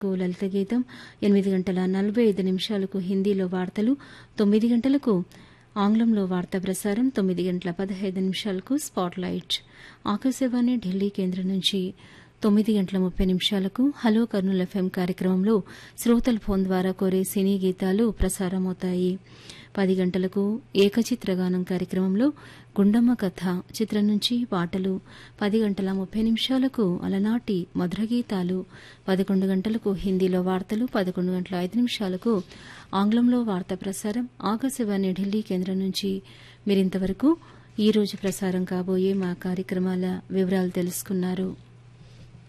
కు లలిత గీతం ఎనిమిది గంటల నలభై ఐదు నిమిషాలకు హిందీలో వార్తలు తొమ్మిది గంటలకు ఆంగ్లంలో వార్తా ప్రసారం తొమ్మిది గంటల పదహైదు నిమిషాలకు స్పాట్ లైట్ ఆకాశవాణి ఢిల్లీ కేంద్రం నుంచి తొమ్మిది గంటల ముప్పై నిమిషాలకు హలో కర్నూలు ఎఫ్ఎం కార్యక్రమంలో శ్రోతల ఫోన్ ద్వారా కోరే సినీ గీతాలు ప్రసారమవుతాయి పది గంటలకు ఏకచిత్రగానం కార్యక్రమంలో గుండమ్మ కథ చిత్రం నుంచి పాటలు పది గంటల ముప్పై నిమిషాలకు అలనాటి మధుర గీతాలు పదకొండు గంటలకు హిందీలో వార్తలు పదకొండు గంటల ఐదు నిమిషాలకు ఆంగ్లంలో వార్తా ప్రసారం ఆకాశవాణి ఢిల్లీ కేంద్రం నుంచి మీరింతవరకు ఈ రోజు ప్రసారం కాబోయే మా కార్యక్రమాల వివరాలు తెలుసుకున్నారు